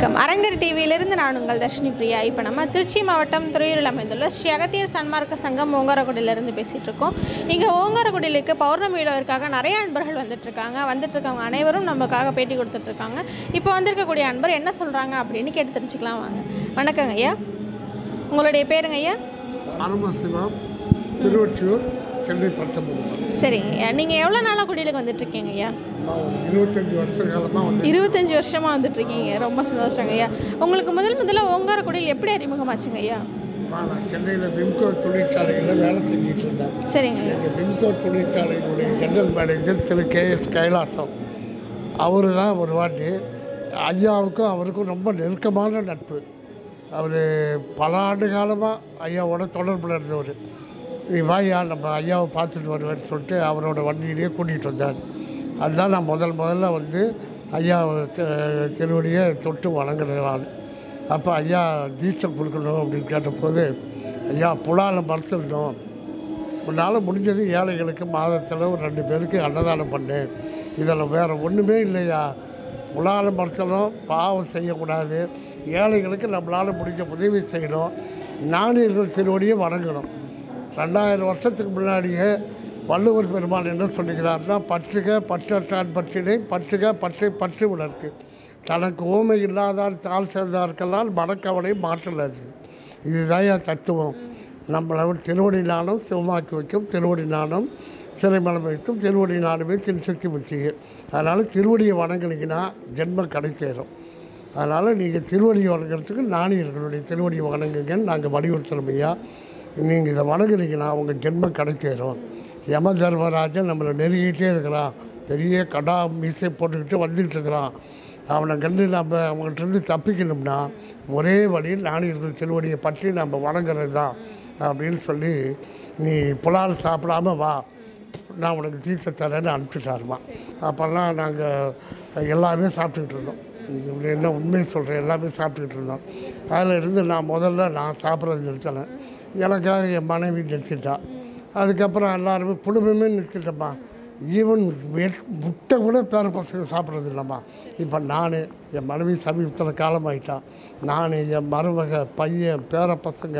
வணக்கம் அரங்கர் டிவியிலிருந்து நான் உங்கள் தர்ஷினி பிரியா இப்போ நம்ம திருச்சி மாவட்டம் துறையூரில் அமைந்துள்ள ஸ்ரீ அகத்தியர் சன்மார்க்க சங்கம் ஓங்காரக்குடியிலேருந்து பேசிகிட்டு இருக்கோம் இங்கே ஓங்காரக்குடியிலுக்கு பௌர்ணமி விழாவிற்காக நிறைய அன்பர்கள் வந்துட்டுருக்காங்க வந்துட்டுருக்கவங்க அனைவரும் நமக்காக பேட்டி கொடுத்துட்ருக்காங்க இப்போ வந்திருக்கக்கூடிய அன்பர் என்ன சொல்கிறாங்க அப்படின்னு கேட்டு தெரிஞ்சுக்கலாம் வாங்க வணக்கங்க ஐயா உங்களுடைய பேருங்க ஐயா பரமசிவம் திருவொற்றியூர் சென்னை பத்தொன்பது சரிங்க ஐயா நீங்கள் எவ்வளோ நாளாக குடியிலுக்கு வந்துட்டுருக்கீங்க ஐயா நான் ஒரு இருபத்தஞ்சி வருஷ காலமாக வந்து இருபத்தஞ்சி வருஷமாக வந்துட்டுருக்கீங்க ரொம்ப சந்தோஷங்க ஐயா உங்களுக்கு முதல் முதல்ல ஓங்காரக்குடியில் எப்படி அறிமுகமாச்சுங்க ஐயா நான் சென்னையில் விம்கோ தொழிற்சாலையில் வேலை செஞ்சுட்டு இருந்தேன் சரிங்க ஐயா எங்கள் விம்கோ தொழிற்சாலையினுடைய ஜெனரல் மேனேஜர் திரு கே எஸ் கைலாசம் அவர் தான் ஒரு வாட்டி ஐயாவுக்கும் அவருக்கும் ரொம்ப நெருக்கமான நட்பு அவர் பல ஆண்டு காலமாக ஐயாவோட தொடர்பில் இருந்தவர் நீ வாயா நம்ம ஐயாவை பார்த்துட்டு வருவேன்னு சொல்லிட்டு அவரோட வண்டியிலேயே கூட்டிகிட்டு வந்தார் அதுதான் நான் முதல் முதல்ல வந்து ஐயாவுக்கு திருவடியை தொட்டு வணங்குறான் அப்போ ஐயா தீட்சை கொடுக்கணும் அப்படின்னு கேட்டபோது ஐயா புலால மறுத்துடணும் உன்னால் முடிஞ்சது ஏழைகளுக்கு மாதத்தில் ஒரு ரெண்டு பேருக்கு அன்னதானம் பண்ணு இதில் வேறு ஒன்றுமே இல்லையா புலால மறுத்தலும் பாவம் செய்யக்கூடாது ஏழைகளுக்கு நம்மளால் முடிஞ்ச உதவி செய்யணும் நாணயர்கள் திருவடியை வணங்கணும் ரெண்டாயிரம் வருஷத்துக்கு முன்னாடியே வள்ளுவர் பெருமான் என்ன சொல்லுகிறார்னா பற்றுக பற்றற்றான் பற்றினை பற்றுக பற்றை பற்றி உணர்க்கு தனக்கு ஓமை இல்லாதான் தாழ் சேர்ந்தார்க்கெல்லாம் மனக்கவலை மாற்றலது இதுதான் என் தத்துவம் நம்மளை திருவடி நாணம் சிவமாக்கி வைக்கும் திருவடி நாணம் சிறைமலம் வைக்கும் திருவடி நாணமே தின்சக்தி முத்திகை அதனால் திருவடியை வணங்குனீங்கன்னா ஜென்மம் கிடைத்தேறும் அதனால் நீங்கள் திருவடியை வணங்குறதுக்கு நாணியர்களுடைய திருவடியை வணங்குங்கன்னு நாங்கள் வலியுறுத்துறோம் ஐயா நீங்கள் இதை வணங்குனீங்கன்னா உங்கள் ஜென்மம் கிடைத்தேறும் யம தர்மராஜன் நம்மளை நெருங்கிட்டே இருக்கிறான் பெரிய கடா மீசை போட்டுக்கிட்டு வந்துக்கிட்டு இருக்கிறான் அவனை கண்டு நம்ம அவங்கள்ட்ட தப்பிக்கணும்னா ஒரே வழியில் நாணயர்கள் திருவடியை பற்றி நம்ம வணங்குறது தான் அப்படின்னு சொல்லி நீ புலால் சாப்பிடாம வா நான் உனக்கு தீர்த்த தரேன்னு அனுப்பிச்சிட்டாருமா அப்போல்லாம் நாங்கள் எல்லாமே சாப்பிட்டுக்கிட்டு இருந்தோம் இது என்ன உண்மையை சொல்கிறேன் எல்லாமே சாப்பிட்டுக்கிட்டு இருந்தோம் அதில் இருந்து நான் முதல்ல நான் சாப்பிட்றது நிறுத்தினேன் எனக்காக என் மனைவி நிறுத்திட்டா அதுக்கப்புறம் எல்லாருமே குடும்பமே நிறுத்திட்டம்மா ஈவன் முட்டை கூட பேர பசங்க சாப்பிட்றது இல்லைம்மா இப்போ நான் என் மனைவி சமீபத்தில் காலமாயிட்டான் நான் என் மருமக பையன் பேர பசங்க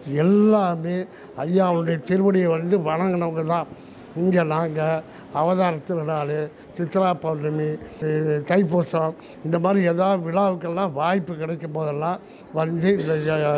எல்லாமே ஐயாவுடைய திருவடியை வந்து வணங்கினவங்க தான் இங்கே நாங்கள் அவதார திருநாள் சித்ரா பௌர்ணமி இது தைப்பூசம் இந்த மாதிரி ஏதாவது விழாவுக்கெல்லாம் வாய்ப்பு கிடைக்கும் போதெல்லாம் வந்து இந்த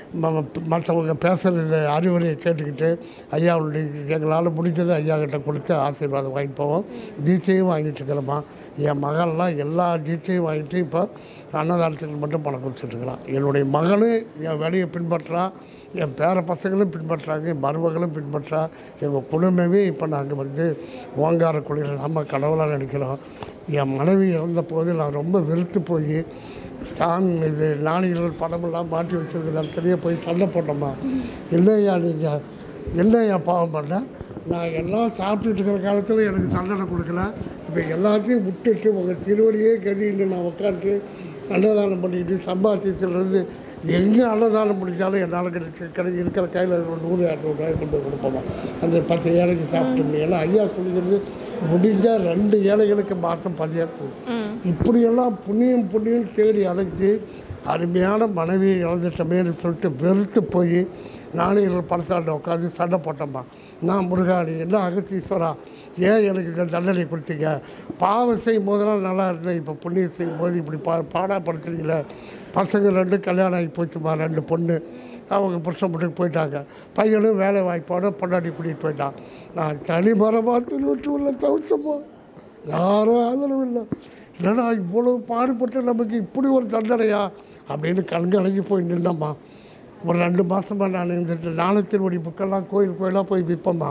மற்றவங்க பேசுகிற அறிவுரையை கேட்டுக்கிட்டு ஐயாவுடைய எங்களால் முடிஞ்சதை ஐயா கிட்ட கொடுத்து ஆசீர்வாதம் வாங்கிட்டு போவோம் தீட்சையும் வாங்கிட்டு இருக்கிறோம்மா என் மகன்லாம் எல்லா தீட்சையும் வாங்கிட்டு இப்போ அன்னதானத்துக்கு மட்டும் பணம் கொடுத்துட்ருக்குறான் என்னுடைய மகனும் என் வேலையை பின்பற்றுறான் என் பேர பசங்களும் பின்பற்றுறாங்க என் மருமகளும் பின்பற்றா எங்கள் குடும்பமே இப்போ நாங்கள் வந்து ஓங்கார குழியில் நம்ம கடவுளாக நினைக்கிறோம் என் மனைவி இறந்த போது நான் ரொம்ப வெறுத்து போய் சாமி இது நாணிகள் படமெல்லாம் மாட்டி வச்சிருக்கிற இடத்துலையே போய் சண்டை போட்டோம்மா இல்லையா நீங்கள் என்னையா பாவம் பண்ண நான் எல்லாம் சாப்பிட்டுட்டு இருக்கிற காலத்தில் எனக்கு தண்டனை கொடுக்கல இப்போ எல்லாத்தையும் விட்டுட்டு உங்கள் திருவடியே கதின்னு நான் உட்காந்து அன்னதானம் பண்ணிக்கிட்டு சம்பாத்தியத்துலேருந்து எங்கே அன்னதானம் முடிஞ்சாலும் என்னால் கிடைச்சி கிடை இருக்கிற கையில் ஒரு நூறு இரநூறுவாய் கொண்டு போய் கொடுப்போமா அந்த பத்து ஏழைக்கு சாப்பிட்டு ஏன்னா ஐயா சொல்லிக்கிறது முடிஞ்சால் ரெண்டு ஏழைகளுக்கு மாதம் பதியாக இப்படியெல்லாம் புண்ணியம் புண்ணியம் தேடி அடைஞ்சு அருமையான மனைவியை இழந்துட்டமேன்னு சொல்லிட்டு வெறுத்து போய் நாணயர்கள் படத்தாண்ட உட்காந்து சண்டை போட்டோம்மா நான் முருகாணி என்ன அகத்தீஸ்வரா ஏன் எனக்கு இந்த தண்டனை கொடுத்தீங்க பாவம் செய்யும் போதெல்லாம் நல்லா இருந்தேன் இப்போ புண்ணியம் செய்யும் போது இப்படி பா பாடாப்படுத்துறீங்களே பசங்க ரெண்டு கல்யாணம் ஆகி போச்சுமா ரெண்டு பொண்ணு அவங்க புருஷன் மட்டும் போயிட்டாங்க பையனும் வேலை வாய்ப்போட பொண்டாட்டி கூட்டிகிட்டு போயிட்டான் நான் தனிமரமாக திருவற்றூரில் தவிச்சப்போ யாரும் ஆதரவு இல்லை என்னடா இவ்வளோ பாடுபட்டு நமக்கு இப்படி ஒரு தண்டனையா அப்படின்னு கண்கலங்கி போய் நின்னம்மா ஒரு ரெண்டு மாதமாக நான் இந்த நாணத்திருவடி புக்கெல்லாம் கோயில் கோயிலாக போய் விற்பேம்மா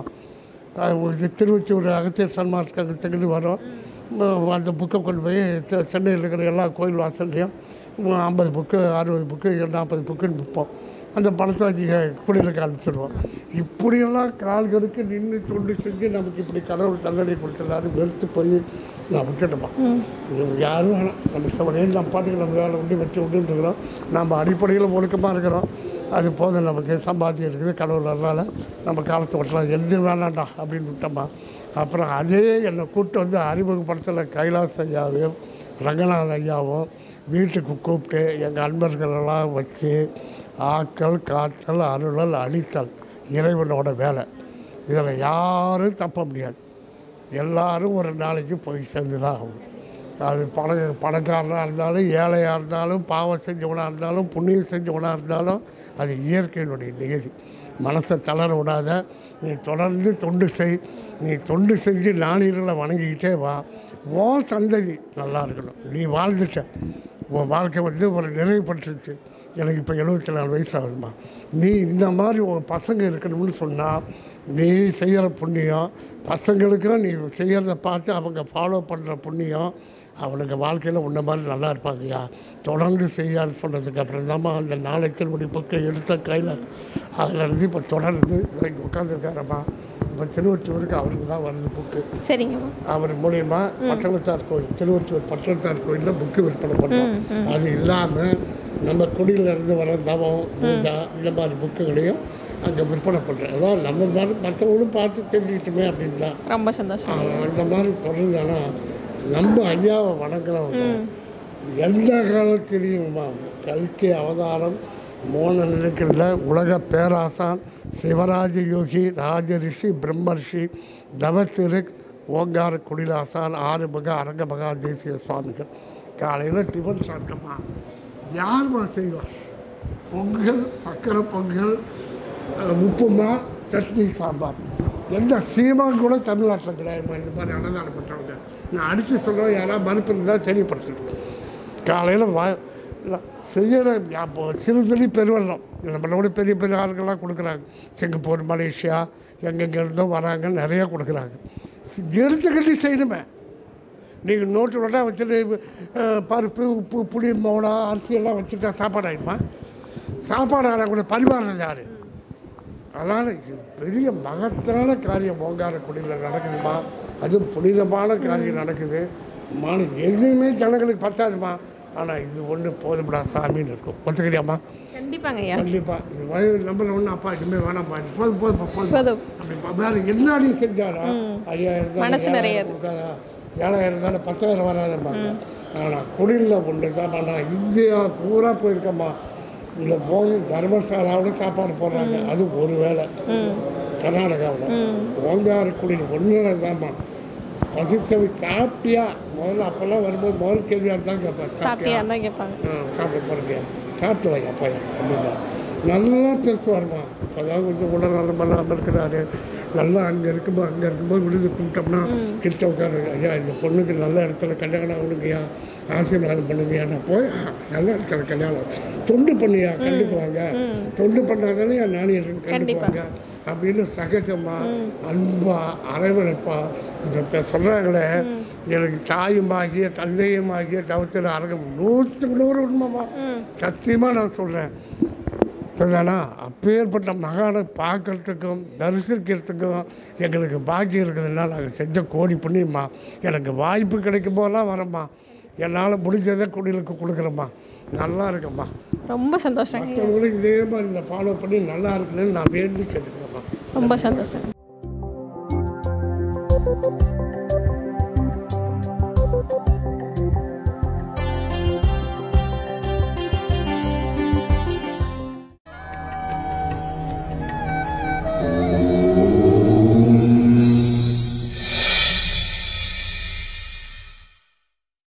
இது திருவச்சூர் அகத்தியர் சன்மார்க்கத்துக்கு வரும் ம- அந்த புக்கை கொண்டு போய் தெ- சென்னையில் இருக்கிற எல்லா கோயில் வாசல்லையும் ஐம்பது புக்கு அறுபது புக்கு நாற்பது புக்குன்னு விற்போம் அந்த பணத்தை நீங்கள் குடியில் அனுப்பிச்சிடுவோம் இப்படியெல்லாம் கால்களுக்கு நின்று தொண்டு செஞ்சு நமக்கு இப்படி கடவுள் தண்டனை கொடுத்துறாரு வெறுத்து போய் நான் விட்டுட்டோமா இது யாரும் வேணாம் நம்ம சிவனே நம்ம பாட்டுக்கு நம்ம வேலை உண்டு வெற்றி உண்டுன்னு இருக்கிறோம் நம்ம அடிப்படையில் ஒழுக்கமாக இருக்கிறோம் அது போதும் நமக்கு சம்பாத்தியம் இருக்குது கடவுள் அதனால் நம்ம காலத்தை ஓட்டலாம் எது வேணாண்டா அப்படின்னு விட்டோமா அப்புறம் அதே என்னை கூப்பிட்டு வந்து அறிமுகப்படுத்தலை கைலாஸ் ஐயாவையும் ரங்கநாத ஐயாவும் வீட்டுக்கு கூப்பிட்டு எங்கள் அன்பர்களெல்லாம் வச்சு ஆக்கல் காத்தல் அருளல் அழித்தல் இறைவனோட வேலை இதில் யாரும் தப்ப முடியாது எல்லாரும் ஒரு நாளைக்கு போய் சேர்ந்து தான் ஆகணும் அது பண பணக்காரனாக இருந்தாலும் ஏழையாக இருந்தாலும் பாவம் செஞ்சவனாக இருந்தாலும் புண்ணியம் செஞ்சவனாக இருந்தாலும் அது இயற்கையினுடைய நிகழ்ச்சி மனசை தளர விடாத நீ தொடர்ந்து தொண்டு செய் நீ தொண்டு செஞ்சு நாணயங்களை வணங்கிக்கிட்டே வா உன் சந்ததி நல்லா இருக்கணும் நீ வாழ்ந்துட்ட உன் வாழ்க்கை வந்து ஒரு நிறைவுபட்டுருச்சு எனக்கு இப்போ எழுபத்தி நாலு வயசு ஆகுதுமா நீ இந்த மாதிரி உன் பசங்க இருக்கணும்னு சொன்னால் நீ செய்கிற புண்ணியம் பசங்களுக்கும் நீ செய்கிறத பார்த்து அவங்க ஃபாலோ பண்ணுற புண்ணியம் அவனுக்கு வாழ்க்கையில் உன்ன மாதிரி நல்லா இருப்பாங்கய்யா தொடர்ந்து செய்யான்னு சொன்னதுக்கு அப்புறம் தாம்மா அந்த நாளைக்கு புக்கை எடுத்த கையில் அதில் இருந்து இப்போ தொடர்ந்து இங்கே உட்காந்துருக்காரம்மா இப்போ திருவொற்றியூருக்கு அவருக்கு தான் வருது புக்கு சரிங்கம்மா அவர் மூலியமா பட்டணத்தார் கோயில் திருவொற்றியூர் பட்டணத்தார் கோயிலில் புக்கு விற்பனை பண்ணோம் அது இல்லாமல் நம்ம குடியில இருந்து வர தவம் பூஜா இந்த மாதிரி புக்குகளையும் அங்கே விற்பனை பண்ணுறேன் அதான் நம்ம மாதிரி மற்றவங்களும் பார்த்து தெரிஞ்சுக்கிட்டுமே அப்படின்னு தான் ரொம்ப சந்தோஷம் அந்த மாதிரி தொடர்ந்து ஆனால் நம்ம ஐயாவை வணங்குறவங்க எந்த காலத்திலையும்மா கல்கி அவதாரம் மோன நிலைக்கிறத உலக பேராசான் சிவராஜ யோகி ராஜரிஷி பிரம்மர்ஷி தவத்திரு ஓங்கார குடிலாசான் ஆறுமுக அரங்கமகா தேசிய சுவாமிகள் காலையில் டிஃபன் சாப்பிட்டோமா யாருமா செய்வா பொங்கல் சக்கரை பொங்கல் அஹ், உப்புமா சட்னி சாம்பார் எந்த சீமான் கூட தமிழ்நாட்டில் கிடையாதுமா இந்த மாதிரி அன்னதானம் பண்ணுறவங்க நான் அடித்து சொல்கிறேன் யாராவது மறுப்பு இருந்தால் தெரியப்படுத்திட்டு காலையில் வா இல்லை, செய்யற அப்போ சிறுதுளி பெருவெள்ளம் நம்மளோட பெரிய பெரிய ஆளுங்கள்லாம் கொடுக்குறாங்க சிங்கப்பூர் மலேசியா எங்கெங்கே இருந்தோ வராங்க நிறையா கொடுக்குறாங்க எடுத்துக்கிட்டு செய்யணுமே நீங்கள் நோட்டு நோட்டாக வச்சுட்டு அஹ், பருப்பு உப்பு புளி மோளம் அரிசி எல்லாம் வச்சுட்டா சாப்பாடு ஆகிடுமா சாப்பாடு ஆடக்கூடிய பரிமாறுறது யார் அதனால் இது பெரிய மகத்தான காரியம் ஓங்காரக்குடியில் நடக்குதுமா அதுவும் புனிதமான காரியம் நடக்குது மான எதுவுமே ஜனங்களுக்கு பத்தாதுமா ஆனால் இது ஒன்று போதும்டா சாமின்னு இருக்கும் ஒத்துக்கிறியாம்மா கண்டிப்பாங்க ஐயா கண்டிப்பாக இது வயது நம்பர் ஒன்று அப்பா இனிமேல் வேணாம்ப்பா இது போதும் போதும் போதும் போதும் அப்படி ப- வேற என்ன நீ செஞ்சாரா ஐயாயிரம் தான் மனசு ஏழாயிரம் நிறையாது. கொடுக்காதா ஏழாயிரம் இருந்தாலும் பத்தாயிரம் வராதும்பாங்க ஆனால் குடியில் ஒன்று தான் நான் இந்தியா பூரா போயிருக்கேம்மா இந்த போய் தர்மசாலாவோட சாப்பாடு போடுறாங்க அது ஒரு வேளை கர்நாடகாவில் ஓங்கார குடியில் ஒன்று தான்மா பசித்தவை சாப்பிட்டியா முதல்ல அப்போல்லாம் வரும்போது முதல் கேள்வியாக தான் கேட்பார் சாப்பிட்டியா தான் கேட்பாங்க ஆ, சாப்பிட போகிறீங்க சாப்பிட்டு வைங்க பையா அப்படின்னா நல்லா பேசுவார்மா இப்போதான் கொஞ்சம் உடல் நலம் இல்லாமல் இருக்கிறாரு நல்லா அங்கே இருக்கும்போது அங்கே இருக்கும்போது விழுந்து கும்பிட்டோம்னா கிட்ட உட்காரு ஐயா இந்த பொண்ணுக்கு நல்ல இடத்துல கல்யாணம் ஆகணுங்கய்யா ஆசீர்வாதம் பண்ணுங்கய்யா நான் போய் "ஆ, நல்ல இடத்துல கல்யாணம் தொண்டு பண்ணியா கண்டுக்குவாங்க தொண்டு பண்ணாதானே என் நாணியர்கள் கண்டுக்குவாங்க அப்படின்னு சகஜமா அன்பா அரவணைப்பா இப்போ சொல்கிறாங்களே எனக்கு தாயுமாகிய தந்தையுமாகிய தவத்தில் அரங்கம் நூற்றுக்கு நூறு உண்மைமா சத்தியமாக நான் சொல்கிறேன் சரிதானா அப்பேற்பட்ட மகானை பார்க்கறதுக்கும் தரிசிக்கிறதுக்கும் எங்களுக்கு பாக்கியம் இருக்குதுன்னா நாங்கள் செஞ்ச கோடி புண்ணியம்மா எனக்கு வாய்ப்பு கிடைக்கும் போதெல்லாம் வரேம்மா என்னால் முடிஞ்சதை குடிலுக்கு கொடுக்குறேம்மா நல்லா இருக்கம்மா ரொம்ப சந்தோஷங்க மற்றவங்களுக்கு இதே மாதிரி இந்த ஃபாலோ பண்ணி நல்லா இருக்குன்னு நான் வேண்டி கேட்டுக்கிறேம்மா ரொம்ப சந்தோஷம்